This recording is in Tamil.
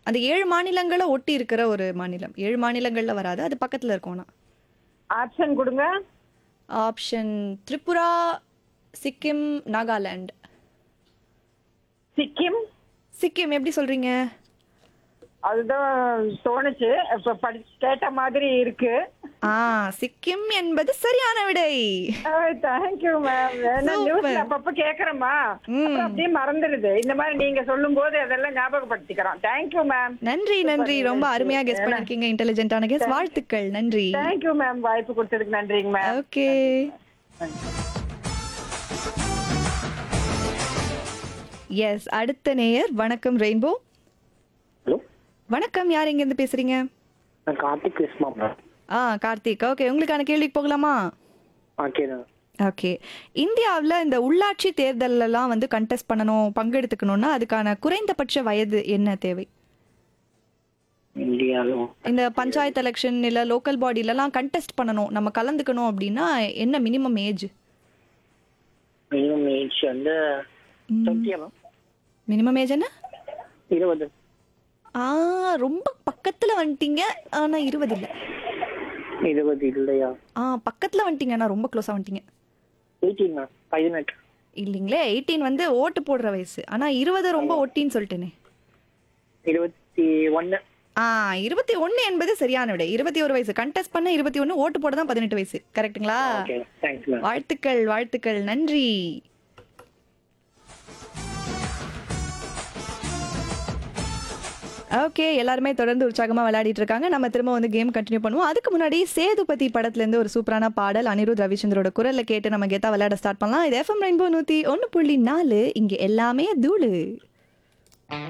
அந்த ஏழு மாநிலங்களை ஒட்டி இருக்கிற ஒரு மாநிலம் ஏழு மாநிலங்கள்ல வராது அது பக்கத்துல இருக்கோம்னா ஆப்ஷன் கொடுங்க ஆப்ஷன் திரிபுரா சிக்கிம் நாகாலாந்து சிக்கிம் சிக்கிம் எப்படி சொல்றீங்க அதுதான் தோணுச்சு இப்ப படி கேட்ட மாதிரி இருக்கு ஆ சிக்கிம் என்பது சரியான விடை தேங்க்யூ மேம் நியூஸ் அப்பப்ப கேக்குறேமா அப்புறம் அப்படியே மறந்துடுது இந்த மாதிரி நீங்க சொல்லும் போது அதெல்லாம் ஞாபகப்படுத்திக்கிறோம் தேங்க்யூ மேம் நன்றி நன்றி ரொம்ப அருமையா கெஸ் பண்ணிருக்கீங்க இன்டெலிஜென்ட்டான கெஸ் வாழ்த்துக்கள் நன்றி தேங்க்யூ மேம் வாய்ப்பு கொடுத்ததுக்கு நன்றிங்க மேம் ஓகே எஸ் அடுத்த நேயர் வணக்கம் ரெயின்போ ஹலோ வணக்கம் யார் எங்க இருந்து பேசுறீங்க நான் கார்த்திக் பேசுமா மேம் ஆ கார்த்திக் ஓகே உங்களுக்கான கேள்விக்கு போகலாமா ஓகே தான் ஓகே இந்தியாவில் இந்த உள்ளாட்சி தேர்தலெல்லாம் வந்து கண்டெஸ்ட் பண்ணணும் பங்கெடுத்துக்கணும்னா அதுக்கான குறைந்தபட்ச வயது என்ன தேவை இந்தியாவில் இந்த பஞ்சாயத்து எலெக்ஷன் இல்லை லோக்கல் பாடியிலலாம் கண்டெஸ்ட் பண்ணணும் நம்ம கலந்துக்கணும் அப்படின்னா என்ன மினிமம் ஏஜ் மினிமம் ஏஜ் வந்து டுவெண்ட்டியா மேம் மினிமம் ஏஜ் என்ன இருபது ஆ ரொம்ப பக்கத்தில் வந்துட்டீங்க ஆனால் இருபது இல்லை இருபது இல்லையா ஆ பக்கத்தில் வந்துட்டீங்க ஆனால் ரொம்ப க்ளோஸாக வந்துட்டீங்க எயிட்டீன் மேம் பதினெட்டு இல்லைங்களே எயிட்டீன் வந்து ஓட்டு போடுற வயசு ஆனால் இருபது ரொம்ப ஒட்டின்னு சொல்லிட்டேனே இருபத்தி ஒன்று ஆ இருபத்தி ஒன்று என்பது சரியான விடை இருபத்தி ஒரு வயசு கண்டெஸ்ட் பண்ண இருபத்தி ஒன்று ஓட்டு போட தான் பதினெட்டு வயசு கரெக்ட்டுங்களா ஓகே தேங்க்ஸ் மேம் வாழ்த்துக்கள் வாழ்த்துக்கள் நன்றி ஓகே எல்லாருமே தொடர்ந்து உற்சாகமா விளையாடிட்டு இருக்காங்க நம்ம திரும்ப வந்து கேம் கண்டினியூ பண்ணுவோம் அதுக்கு முன்னாடி சேதுபதி படத்துல இருந்து ஒரு சூப்பரான பாடல் அனிருத் ரவிச்சந்திரோட குரல்ல கேட்டு நம்ம கெத்தா விளையாட ஸ்டார்ட் பண்ணலாம் இது எஃப்எம் ரெயின்போ நூத்தி ஒன்னு புள்ளி நாலு இங்க எல்லாமே தூளு